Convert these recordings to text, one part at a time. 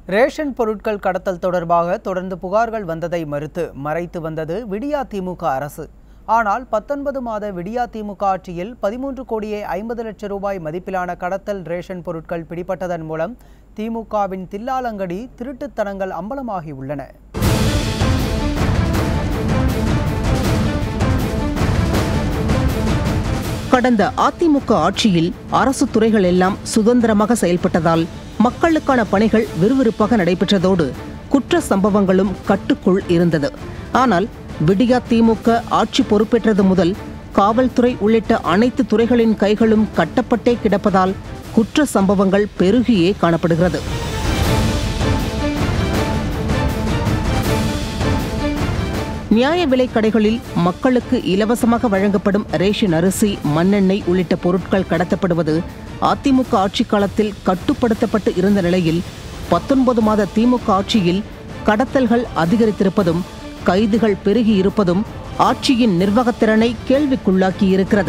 ration பொருட்கள் கடத்தல் தொடர்பாக தொடர்ந்து புகார்கள் வந்ததை மறுத்து மறைத்து வந்தது விடியா திமுக அரசு ஆனால் பத்தொன்பது மாத விடியா திமுக ஆட்சியில் பதிமூன்று கோடியே ஐம்பது லட்சம் ரூபாய் மதிப்பிலான கடத்தல் ரேஷன் பொருட்கள் பிடிபட்டதன் மூலம் திமுகவின் தில்லாலங்கடி திருட்டுத்தனங்கள் அம்பலமாகியுள்ளன கடந்த அதிமுக ஆட்சியில் அரசு துறைகள் எல்லாம் சுதந்திரமாக செயல்பட்டதால் மக்களுக்கான பணிகள் விறுவிறுப்பாக நடைபெற்றதோடு குற்ற சம்பவங்களும் கட்டுக்குள் இருந்தது ஆனால் விடியா திமுக ஆட்சி பொறுப்பேற்றது முதல் காவல்துறை உள்ளிட்ட அனைத்து துறைகளின் கைகளும் கட்டப்பட்டே கிடப்பதால் குற்ற சம்பவங்கள் பெருகியே காணப்படுகிறது நியாய விலைக் கடைகளில் மக்களுக்கு இலவசமாக வழங்கப்படும் ரேஷன் அரிசி மண்ணெண்ணெய் உள்ளிட்ட பொருட்கள் கடத்தப்படுவது அதிமுக ஆட்சி காலத்தில் கட்டுப்படுத்தப்பட்டு இருந்த நிலையில் பத்தொன்பது மாத திமுக ஆட்சியில் கடத்தல்கள் அதிகரித்திருப்பதும் கைதுகள் பெருகி இருப்பதும் ஆட்சியின் நிர்வாகத்திறனை கேள்விக்குள்ளாக்கி இருக்கிறது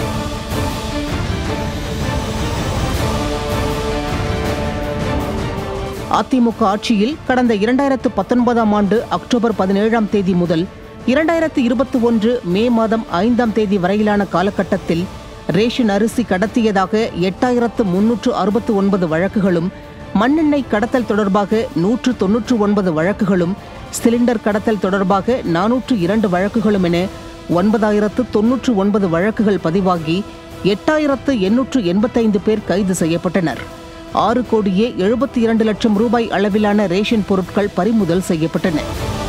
அதிமுக ஆட்சியில் கடந்த இரண்டாயிரத்து பத்தொன்பதாம் ஆண்டு அக்டோபர் பதினேழாம் தேதி முதல் இரண்டாயிரத்து இருபத்தி ஒன்று மே மாதம் ஐந்தாம் தேதி வரையிலான காலகட்டத்தில் ரேஷன் அரிசி கடத்தியதாக எட்டாயிரத்து முன்னூற்று அறுபத்து ஒன்பது வழக்குகளும் மண்ணெண்ணெய் கடத்தல் தொடர்பாக நூற்று தொன்னூற்று ஒன்பது வழக்குகளும் சிலிண்டர் கடத்தல் தொடர்பாக நானூற்று இரண்டு வழக்குகளும் என ஒன்பதாயிரத்து தொன்னூற்று ஒன்பது வழக்குகள் பதிவாகி எட்டாயிரத்து எண்ணூற்று எண்பத்தைந்து பேர் கைது செய்யப்பட்டனர் ஆறு கோடியே எழுபத்தி இரண்டு லட்சம் ரூபாய் அளவிலான ரேஷன் பொருட்கள் பறிமுதல் செய்யப்பட்டன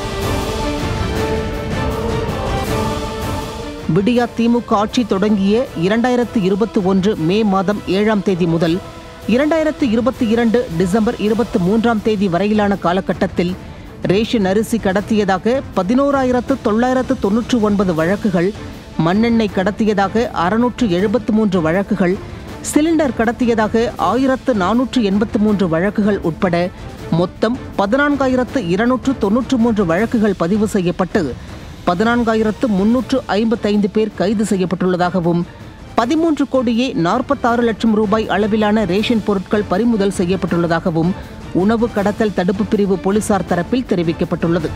விடியா திமுக ஆட்சி தொடங்கிய இரண்டாயிரத்து இருபத்தி ஒன்று மே மாதம் ஏழாம் தேதி முதல் இரண்டாயிரத்து இருபத்தி இரண்டு டிசம்பர் இருபத்தி மூன்றாம் தேதி வரையிலான காலகட்டத்தில் ரேஷன் அரிசி கடத்தியதாக பதினோராயிரத்து தொள்ளாயிரத்து தொன்னூற்று ஒன்பது வழக்குகள் மண்ணெண்ணெய் கடத்தியதாக அறுநூற்று எழுபத்து மூன்று வழக்குகள் சிலிண்டர் கடத்தியதாக ஆயிரத்து நானூற்று எண்பத்து மூன்று வழக்குகள் உட்பட மொத்தம் பதினான்காயிரத்து இருநூற்று தொன்னூற்று மூன்று வழக்குகள் பதிவு செய்யப்பட்டு பதினான்காயிரத்து முன்னூற்று ஐம்பத்தைந்து பேர் கைது செய்யப்பட்டுள்ளதாகவும் பதிமூன்று கோடியே நாற்பத்தாறு லட்சம் ரூபாய் அளவிலான ரேஷன் பொருட்கள் பறிமுதல் செய்யப்பட்டுள்ளதாகவும் உணவு கடத்தல் தடுப்பு பிரிவு போலீசார் தரப்பில் தெரிவிக்கப்பட்டுள்ளது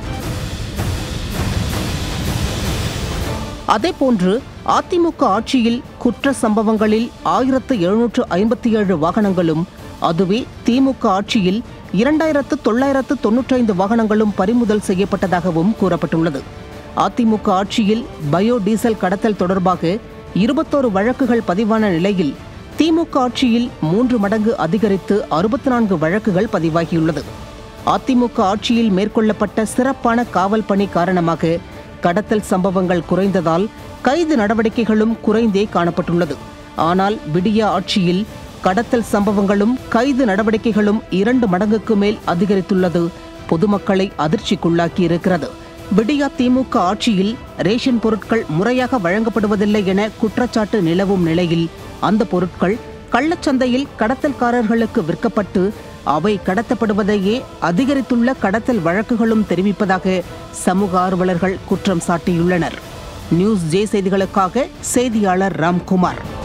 அதேபோன்று அதிமுக ஆட்சியில் குற்ற சம்பவங்களில் ஆயிரத்து எழுநூற்று ஐம்பத்தி ஏழு வாகனங்களும் அதுவே திமுக ஆட்சியில் இரண்டாயிரத்து தொள்ளாயிரத்து தொன்னூற்றைந்து வாகனங்களும் பறிமுதல் செய்யப்பட்டதாகவும் கூறப்பட்டுள்ளது அதிமுக ஆட்சியில் பயோ டீசல் கடத்தல் தொடர்பாக இருபத்தோரு வழக்குகள் பதிவான நிலையில் திமுக ஆட்சியில் மூன்று மடங்கு அதிகரித்து அறுபத்தி நான்கு வழக்குகள் பதிவாகியுள்ளது அதிமுக ஆட்சியில் மேற்கொள்ளப்பட்ட சிறப்பான காவல் பணி காரணமாக கடத்தல் சம்பவங்கள் குறைந்ததால் கைது நடவடிக்கைகளும் குறைந்தே காணப்பட்டுள்ளது ஆனால் விடியா ஆட்சியில் கடத்தல் சம்பவங்களும் கைது நடவடிக்கைகளும் இரண்டு மடங்குக்கு மேல் அதிகரித்துள்ளது பொதுமக்களை அதிர்ச்சிக்குள்ளாக்கி இருக்கிறது விடியா திமுக ஆட்சியில் ரேஷன் பொருட்கள் முறையாக வழங்கப்படுவதில்லை என குற்றச்சாட்டு நிலவும் நிலையில் அந்த பொருட்கள் கள்ளச்சந்தையில் கடத்தல்காரர்களுக்கு விற்கப்பட்டு அவை கடத்தப்படுவதையே அதிகரித்துள்ள கடத்தல் வழக்குகளும் தெரிவிப்பதாக சமூக ஆர்வலர்கள் குற்றம் சாட்டியுள்ளனர் நியூஸ் ஜே செய்திகளுக்காக செய்தியாளர் ராம்குமார்